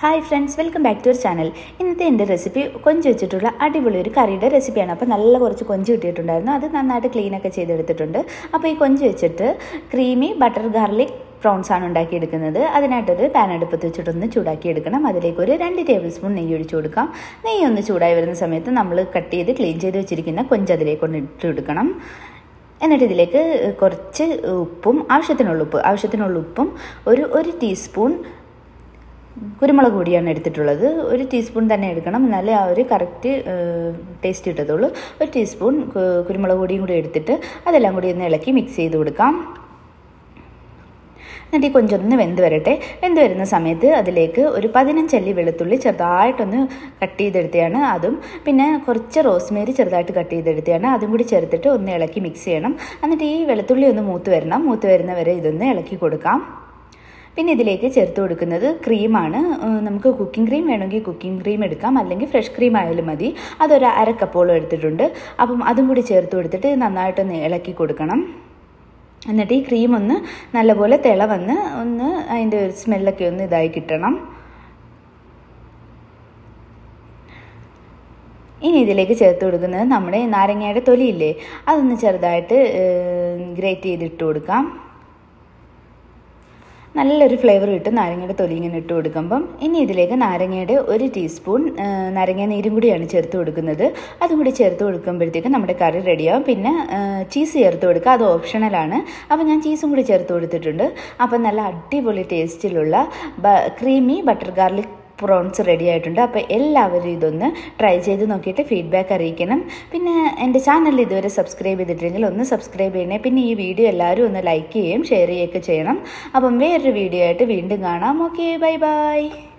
hi friends welcome back to our channel ഇന്നത്തെ എൻ്റെ recipe കൊഞ്ച് വെച്ചിട്ടുള്ള അടിപൊളി ഒരു കറിയുടെ റെസിപ്പിയാണ് അപ്പോൾ നല്ല കുറച്ച് കൊഞ്ച് കിട്ടിയിട്ടുണ്ടായിരുന്നു അത് നന്നായിട്ട് ക്ലീനൊക്കെ ചെയ്തെടുത്തിട്ടുണ്ട് അപ്പോൾ ഈ കൊഞ്ച് വെച്ചിട്ട് ക്രീമി ബട്ടർ ഗാർലിക് പ്രോൺസ് ആണ് ഉണ്ടാക്കിയെടുക്കുന്നത് അതിനായിട്ടൊരു പാൻ അടുപ്പത്ത് വെച്ചിട്ടൊന്ന് ചൂടാക്കി എടുക്കണം അതിലേക്ക് ഒരു രണ്ട് ടേബിൾ സ്പൂൺ നെയ്യ് ഒഴിച്ചു കൊടുക്കാം നെയ്യ് ഒന്ന് ചൂടായി വരുന്ന സമയത്ത് നമ്മൾ കട്ട് ചെയ്ത് ക്ലീൻ ചെയ്ത് വെച്ചിരിക്കുന്ന കൊഞ്ച് അതിലേക്ക് ഒന്ന് ഇട്ട് കൊടുക്കണം എന്നിട്ട് ഇതിലേക്ക് കുറച്ച് ഉപ്പും ആവശ്യത്തിനുള്ള ഉപ്പ് ആവശ്യത്തിനുള്ള ഉപ്പും ഒരു ഒരു ടീസ്പൂൺ കുരുമുളക് പൊടിയാണ് എടുത്തിട്ടുള്ളത് ഒരു ടീസ്പൂൺ തന്നെ എടുക്കണം എന്നാലേ ആ ഒരു കറക്റ്റ് ടേസ്റ്റ് കിട്ടത്തുള്ളൂ ഒരു ടീസ്പൂൺ കുരുമുളക് പൊടിയും കൂടി എടുത്തിട്ട് അതെല്ലാം കൂടി ഒന്ന് ഇളക്കി മിക്സ് ചെയ്ത് കൊടുക്കാം എന്നിട്ട് ഈ കൊഞ്ചൊന്ന് വെന്ത് വരട്ടെ വെന്ത് വരുന്ന സമയത്ത് അതിലേക്ക് ഒരു പതിനഞ്ചല്ലി വെളുത്തുള്ളി ചെറുതായിട്ടൊന്ന് കട്ട് ചെയ്തെടുത്തതാണ് അതും പിന്നെ കുറച്ച് റോസ്മേരി ചെറുതായിട്ട് കട്ട് ചെയ്തെടുത്തതാണ് അതും കൂടി ചേർത്തിട്ട് ഒന്ന് ഇളക്കി മിക്സ് ചെയ്യണം എന്നിട്ട് ഈ വെളുത്തുള്ളി ഒന്ന് മൂത്ത് വരണം മൂത്ത് വരുന്ന വരെ ഇതൊന്ന് ഇളക്കി കൊടുക്കാം പിന്നെ ഇതിലേക്ക് ചേർത്ത് കൊടുക്കുന്നത് ക്രീമാണ് നമുക്ക് കുക്കിംഗ് ക്രീം വേണമെങ്കിൽ കുക്കിംഗ് ക്രീം എടുക്കാം അല്ലെങ്കിൽ ഫ്രഷ് ക്രീം ആയാലും മതി അതൊരു അരക്കപ്പോളം എടുത്തിട്ടുണ്ട് അപ്പം അതും കൂടി ചേർത്ത് കൊടുത്തിട്ട് നന്നായിട്ടൊന്ന് ഇളക്കി കൊടുക്കണം എന്നിട്ട് ഈ ക്രീം ഒന്ന് നല്ലപോലെ തിള വന്ന് ഒന്ന് അതിൻ്റെ ഒരു സ്മെല്ലൊക്കെ ഒന്ന് ഇതായി കിട്ടണം ഇനി ഇതിലേക്ക് ചേർത്ത് കൊടുക്കുന്നത് നമ്മുടെ നാരങ്ങയുടെ തൊലിയില്ലേ അതൊന്ന് ചെറുതായിട്ട് ഗ്രേറ്റ് ചെയ്തിട്ട് കൊടുക്കാം നല്ലൊരു ഫ്ലേവർ കിട്ടും നാരങ്ങയുടെ തൊലി ഇങ്ങനെ ഇട്ട് കൊടുക്കുമ്പം ഇനി ഇതിലേക്ക് നാരങ്ങയുടെ ഒരു ടീസ്പൂൺ നാരങ്ങ നീരും കൂടിയാണ് ചേർത്ത് കൊടുക്കുന്നത് അതും കൂടി ചേർത്ത് കൊടുക്കുമ്പോഴത്തേക്ക് നമ്മുടെ കറി റെഡിയാവും പിന്നെ ചീസ് ചേർത്ത് കൊടുക്കുക അത് ഓപ്ഷണലാണ് അപ്പോൾ ഞാൻ ചീസും കൂടി ചേർത്ത് കൊടുത്തിട്ടുണ്ട് അപ്പം നല്ല അടിപൊളി ടേസ്റ്റിലുള്ള creamy butter garlic prawns ready ആയിട്ടുണ്ട് അപ്പോൾ എല്ലാവരും ഇതൊന്ന് ട്രൈ ചെയ്ത് നോക്കിയിട്ട് ഫീഡ്ബാക്ക് അറിയിക്കണം പിന്നെ എൻ്റെ ചാനൽ ഇതുവരെ സബ്സ്ക്രൈബ് ചെയ്തിട്ടില്ലെങ്കിൽ ഒന്ന് സബ്സ്ക്രൈബ് ചെയ്യണേ പിന്നെ ഈ വീഡിയോ എല്ലാവരും ഒന്ന് ലൈക്ക് ചെയ്യുകയും ഷെയർ ചെയ്യുകയൊക്കെ ചെയ്യണം അപ്പം വേറൊരു വീഡിയോ ആയിട്ട് വീണ്ടും കാണാം ഓക്കെ ബൈ ബൈ